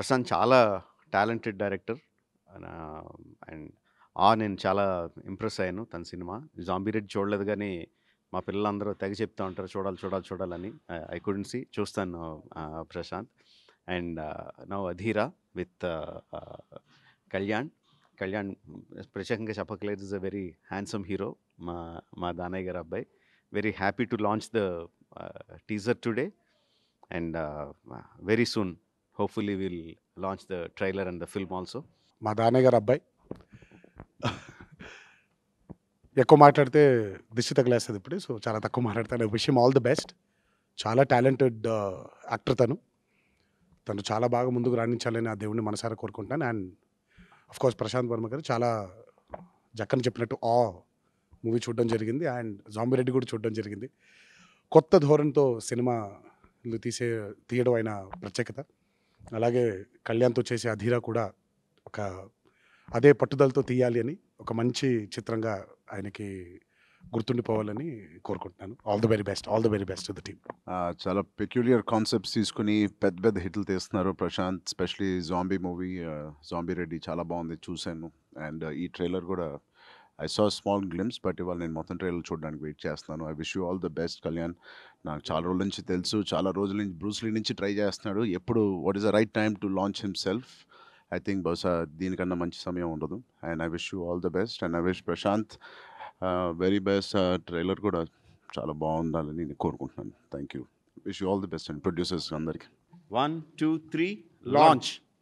ప్రశాంత్ చాలా talented director and ఆ నేను చాలా ఇంప్రెస్ అయ్యాను తన సినిమా జాంబీ రెడ్డి చూడలేదు కానీ మా పిల్లలందరూ తెగ చెప్తా ఉంటారు చూడాలి చూడాలి చూడాలని ఐ కుడెంట్ సి చూస్తాను uh, Prashanth and now Adhira with Kalyan Kalyan ప్రత్యేకంగా చెప్పకలేదు is a very handsome hero మా మా దానయ్య గారు అబ్బాయి very happy to launch the teaser today and very soon hopefully will launch the trailer and the film also మా దానయ్య గారు అబ్బాయి ఎక్కువ మాట్లాడితే దిష్టి తగిలేస్తుంది ఇప్పుడు సో చాలా తక్కువ మాట్లాడతాను విషయం ఆల్ ది బెస్ట్ చాలా టాలెంటెడ్ యాక్టర్ తను తను చాలా బాగా ముందుకు రాణించాలని ఆ దేవుడిని మనసారా కోరుకుంటాను and of course Prashanth Varma garu చాలా జక్కని చెప్పినట్టు ఆ మూవీ చూడడం జరిగింది అండ్ జాంబీ రెడ్డి కూడా చూడడం జరిగింది కొత్త ధోరణితో సినిమాలు తీసే తీయడం ఆయన ప్రత్యేకత అలాగే కళ్యాణ్తో చేసే అధీరా కూడా ఒక అదే పట్టుదలతో తీయాలి అని ఒక మంచి చిత్రంగా ఆయనకి గుర్తుండిపోవాలని కోరుకుంటున్నాను all the very best all the very best the team ఆ, చాలా పెక్యులియర్ కాన్సెప్ట్స్ తీసుకుని పెద్ద పెద్ద హిట్లు తీస్తున్నారు Prashanth specially zombie movie zombie Reddy చాలా బాగుంది చూశాను అండ్ ఈ ట్రైలర్ కూడా I saw small glimpse but ఇవాళ నేను మొత్తం ట్రైలర్ చూడడానికి వెయిట్ చేస్తున్నాను I wish you all the best Kalyan నాకు చాలా రోజుల నుంచి తెలుసు చాలా రోజుల నుంచి బ్రూస్లీ నుంచి ట్రై చేస్తున్నాడు ఎప్పుడు what is the right time to launch himself I think బహుశా దీనికన్నా మంచి సమయం ఉండదు and I wish you all the best and I wish Prashanth very best trailer కూడా చాలా బాగుండాలని నేను కోరుకుంటున్నాను thank you wish you all the best and producers అందరికీ వన్ టూ త్రీ లాంచ్